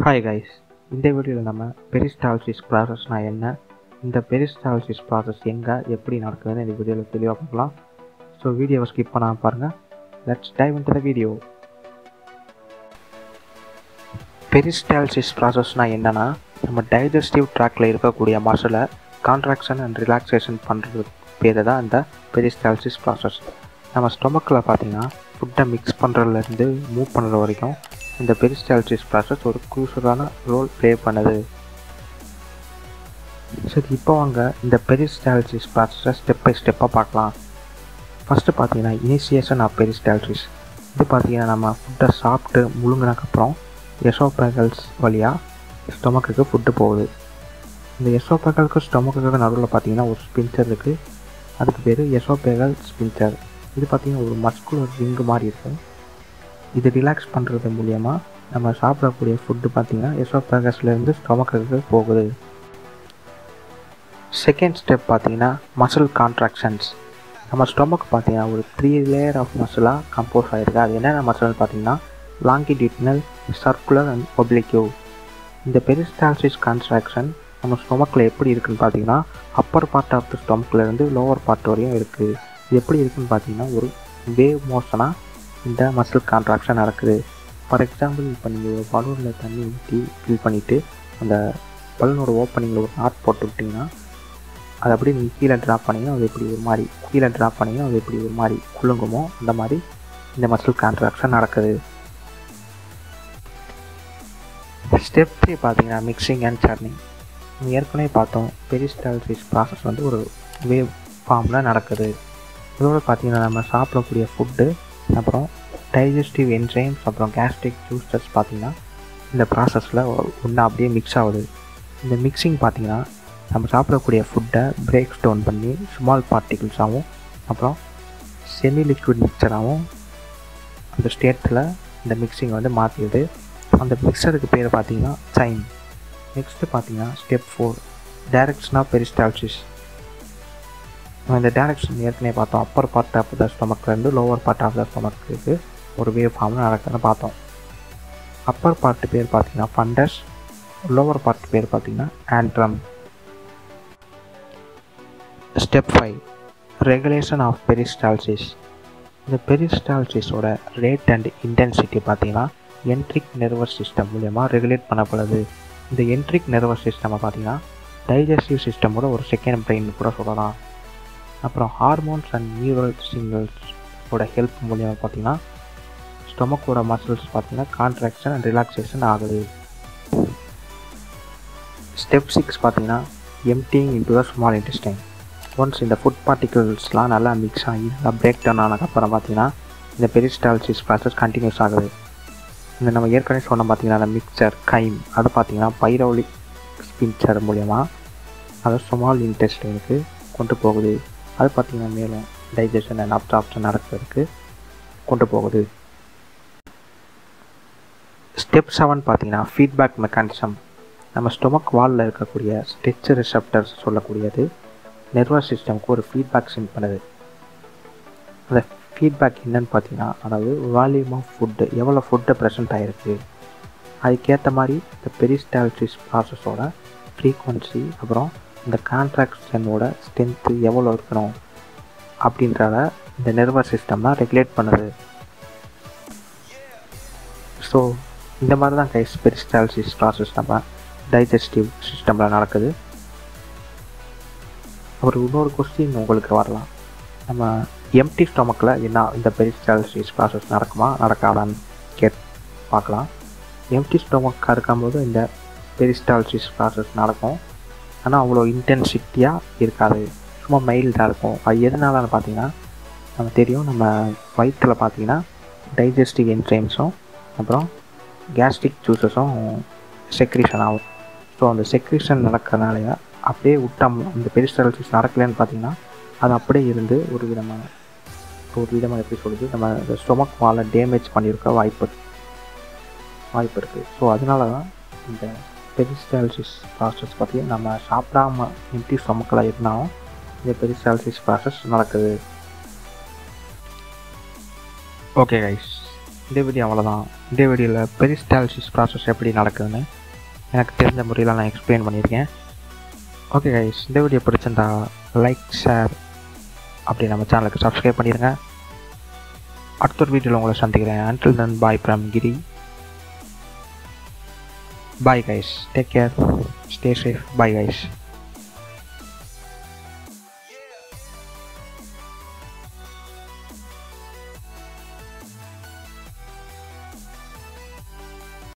hi guys இந்த வீடியோவில் நம்ம பெரிஸ்டால்சிஸ் ப்ராசஸ்னால் என்ன இந்த பெரிஸ்டால்சிஸ் ப்ராசஸ் எங்கே எப்படி நடக்குதுன்னு இந்த வீடியோவில் தெளிவாக பார்க்கலாம் ஸோ வீடியோவை ஸ்கிப் பண்ணாமல் பாருங்கள் let's dive into the video peristalsis ப்ராசஸ்னால் என்னென்னா நம்ம டைஜஸ்டிவ் ட்ராக்கில் இருக்கக்கூடிய மசிலை கான்ட்ராக்ஷன் அண்ட் ரிலாக்ஸேஷன் பண்ணுறது பேர் தான் இந்த பெரிஸ்டால்சிஸ் ப்ராசஸ் நம்ம ஸ்டொமக்கில் பார்த்தீங்கன்னா ஃபுட்டை மிக்ஸ் பண்ணுறதுலேருந்து மூவ் பண்ணுற வரைக்கும் இந்த பெரிஸ்டால்சிஸ் ப்ராசஸ் ஒரு குரூஷலான ரோல் ப்ளே பண்ணுது சரி இப்போ வாங்க இந்த பெரிஸ்டால்சிஸ் ப்ராசஸை ஸ்டெப் பை ஸ்டெப்பாக பார்க்கலாம் ஃபஸ்ட்டு பார்த்தீங்கன்னா இனிஷியேஷன் ஆஃப் பெரிஸ்டால்சிஸ் இது பார்த்தீங்கன்னா நம்ம ஃபுட்டை சாப்பிட்டு முழுங்கினக்கப்புறம் எசோபேகல்ஸ் வழியாக ஸ்டொமக்குக்கு ஃபுட்டு போகுது இந்த எசோபேகலுக்கு ஸ்டொமக்குக்கு நடுவில் பார்த்தீங்கன்னா ஒரு ஸ்பின்ச்சர் இருக்குது அதுக்கு பேர் எசோபேகல் ஸ்பின்ச்சர் இது பார்த்தீங்கன்னா ஒரு மஸ்குலர் ரிங்கு மாதிரி இருக்கும் இது ரிலாக்ஸ் பண்ணுறது மூலயமா நம்ம சாப்பிடக்கூடிய ஃபுட்டு பார்த்திங்கன்னா எசோபேகஸ்லேருந்து ஸ்டொமக்குக்கு போகுது செகண்ட் ஸ்டெப் பார்த்தீங்கன்னா மசில் கான்ட்ராக்ஷன்ஸ் நம்ம ஸ்டொமக் பார்த்தீங்கன்னா ஒரு த்ரீ லேயர் ஆஃப் மசிலாக கம்போஸ் ஆகிருக்கு அது என்னென்ன மசில் பார்த்தீங்கன்னா லாங்கிடியூட்னல் சர்க்குலர் அண்ட் ஒப்ளிக்யூ இந்த பெரிஸ்டால்சிஸ் கான்ட்ராக்ஷன் நம்ம ஸ்டொமக்கில் எப்படி இருக்குன்னு பார்த்தீங்கன்னா அப்பர் பார்ட் ஆஃப் த ஸ்டொமக்லேருந்து லோவர் பார்ட் வரையும் இருக்குது இது எப்படி இருக்குன்னு பார்த்தீங்கன்னா ஒரு வேவ் மோஷனாக இந்த மசில் கான்ட்ராக்ஷன் நடக்குது ஃபார் எக்ஸாம்பிள் இப்போ நீங்கள் ஒரு பலூனில் தண்ணி ஊற்றி ஃபில் பண்ணிவிட்டு அந்த பலூனோட ஓப்பனிங்கில் ஒரு நாட் போட்டு விட்டிங்கன்னா அது அப்படியே நீங்கள் கீழே ட்ராப் பண்ணிங்கன்னா அது எப்படி ஒரு மாதிரி கீழே ட்ராப் பண்ணிங்கன்னா அது எப்படி ஒரு மாதிரி குலுங்குமோ அந்த மாதிரி இந்த மசில் கான்ட்ராக்ஷன் நடக்குது ஸ்டெப் த்ரீ பார்த்தீங்கன்னா மிக்சிங் அண்ட் சர்னிங் ஏற்கனவே பார்த்தோம் பெரிஸ்டால்சிஸ் ப்ராசஸ் வந்து ஒரு வேவ் ஃபார்மில் நடக்குது இதோடு பார்த்தீங்கன்னா நம்ம சாப்பிடக்கூடிய ஃபுட்டு அப்புறம் டைஜஸ்டிவ் என்சைம்ஸ் அப்புறம் கேஸ்ட்ரிக் ஜூஸஸ் பார்த்திங்கன்னா இந்த ப்ராசஸில் ஒன்றா அப்படியே மிக்ஸ் ஆகுது இந்த மிக்சிங் பார்த்திங்கன்னா நம்ம சாப்பிடக்கூடிய ஃபுட்டை பிரேக் ஸ்டோன் பண்ணி ஸ்மால் பார்ட்டிகிள்ஸாகவும் அப்புறம் செமி லிக்விட் மிக்சராகவும் அந்த ஸ்டேட்டில் இந்த மிக்சிங் வந்து மாற்றிடுது அந்த மிக்சருக்கு பேர் பார்த்திங்கன்னா சைன் நெக்ஸ்ட்டு பார்த்திங்கன்னா step four direction of peristalsis நம்ம இந்த டேரக்ஷன் ஏற்கனவே பார்த்தோம் அப்பர் பார்ட் ஆஃப் த ஸ்டொமக்லேருந்து லோவர் பார்ட் ஆஃப் த ஸ்டொமக்கு ஒரு வேவ் ஃபார்மில் நடக்குதுன்னு பார்த்தோம் அப்பர் பார்ட் பேர் பார்த்தீங்கன்னா ஃபண்டஸ் லோவர் பார்ட் பேர் பார்த்தீங்கன்னா antrum step five regulation of peristalsis இந்த பெரிஸ்டால்சிஸோட ரேட் அண்ட் இன்டென்சிட்டி பார்த்தீங்கன்னா என்ட்ரிக் நர்வஸ் சிஸ்டம் மூலயமா ரெகுலேட் பண்ணப்படுது இந்த என்ட்ரிக் நர்வஸ் சிஸ்டமை பார்த்தீங்கன்னா டைஜஸ்டிவ் சிஸ்டமோட ஒரு செகண்ட் பிரெயின் கூட சொல்லலாம் அப்புறம் ஹார்மோன்ஸ் அண்ட் நியூரல் சிங்கிள்ஸோட ஹெல்ப் மூலியமாக பார்த்தீங்கன்னா ஸ்டொமக்கோட மசில்ஸ் பார்த்தீங்கன்னா கான்ட்ராக்ஷன் அண்ட் ரிலாக்ஸேஷன் ஆகுது ஸ்டெப் சிக்ஸ் பார்த்தீங்கன்னா emptying into the small intestine once இந்த ஃபுட் பார்ட்டிகல்ஸ்லாம் நல்லா மிக்ஸ் ஆகி நல்லா பிரேக் டவுன் ஆனதுக்கப்புறம் பார்த்தீங்கன்னா இந்த பெரிஸ்டால்சிஸ் ப்ராசஸ் கண்டினியூஸ் ஆகுது இந்த நம்ம ஏற்கனவே சொன்ன பார்த்தீங்கன்னா அந்த மிக்சர் கைம் அது பார்த்தீங்கன்னா பைரோலிக் ஸ்பின்ச்சர் மூலயமா அதை ஸ்மால் இன்டெஸ்டைனுக்கு கொண்டு போகுது அது பார்த்திங்கன்னா மேலும் டைஜஷன் அண்ட் அப்சாப்ஷன் நடக்கிறதுக்கு கொண்டு போகுது ஸ்டெப் செவன் பார்த்தீங்கன்னா ஃபீட்பேக் மெக்கானிசம் நம்ம ஸ்டொமக் வாலில் இருக்கக்கூடிய ஸ்டெச் ரிசப்டர்ஸ் சொல்லக்கூடியது நெர்வஸ் சிஸ்டம்க்கு ஒரு ஃபீட்பேக் சென்ட் பண்ணுது அந்த ஃபீட்பேக் என்னன்னு பார்த்தீங்கன்னா அதாவது வால்யூம் ஆஃப் ஃபுட்டு எவ்வளோ ஃபுட்டு ப்ரெசென்ட் ஆகிருக்கு அதுக்கேற்ற மாதிரி இந்த பெரிஸ்டால்சிஸ் ப்ராசஸோட ஃப்ரீக்வன்சி அப்புறம் இந்த கான்ட்ராக்ஷனோட ஸ்ட்ரென்த்து எவ்வளோ இருக்கணும் அப்படின்றத இந்த நர்வஸ் சிஸ்டம் தான் ரெகுலேட் பண்ணுது ஸோ இந்த மாதிரி தான் கைஸ் பெரிஸ்டால்சிஸ் ப்ராசஸ் நம்ம டைஜஸ்டிவ் சிஸ்டமில் நடக்குது ஒரு இன்னொரு கொஸ்டின் உங்களுக்கு வரலாம் நம்ம எம்டி ஸ்டொமக்கில் என்ன இந்த பெரிஸ்டால்சிஸ் ப்ராசஸ் நடக்குமா நடக்காதான்னு கேட் பார்க்கலாம் எம்டி ஸ்டொமக்காக இருக்கும்போது இந்த பெரிஸ்டால்சிஸ் ப்ராசஸ் நடக்கும் ஆனால் அவ்வளோ இன்டென்சிட்டியாக இருக்காது சும்மா மைல்டாக இருக்கும் அது எதனாலன்னு பார்த்தீங்கன்னா நம்ம தெரியும் நம்ம வயிற்றில் பார்த்தீங்கன்னா டைஜஸ்டிவ் என்சைம்ஸும் அப்புறம் கேஸ்ட்ரிக் ஜூஸஸும் செக்ரிஷன் ஆகும் ஸோ அந்த செக்ரிஷன் நடக்கிறனால அப்படியே விட்டம் அந்த பெரிஸ்டால்சிஸ் நடக்கலைன்னு பார்த்தீங்கன்னா அது அப்படியே இருந்து ஒரு விதமான ஒரு விதமாக எப்படி சொல்லுது நம்ம இந்த ஸ்டொமக் வாலை டேமேஜ் பண்ணியிருக்க வாய்ப்பு வாய்ப்பு இருக்குது ஸோ அதனால தான் இந்த பெரிஸ்டால்சிஸ் ப்ராசஸ் பற்றி நம்ம சாப்பிடாம எம்டி ஸ்டொமக்கில் இருந்தாலும் இந்த பெரிஸ்டால்சிஸ் ப்ராசஸ் நடக்குது ஓகே கைஸ் இந்த வீடியோ அவ்வளோதான் இந்த வீடியோவில் பெரிஸ்டால்சிஸ் ப்ராசஸ் எப்படி நடக்குதுன்னு எனக்கு தெரிஞ்ச முறையில் நான் எக்ஸ்பிளைன் பண்ணியிருக்கேன் ஓகே கைஸ் இந்த வீடியோ பிடிச்சிருந்தா லைக் ஷேர் அப்படி நம்ம சேனலுக்கு சப்ஸ்கிரைப் பண்ணிடுங்க அடுத்த ஒரு வீடியோவில் உங்களை சந்திக்கிறேன் until then bye from Giri bye guys take care stay safe bye guys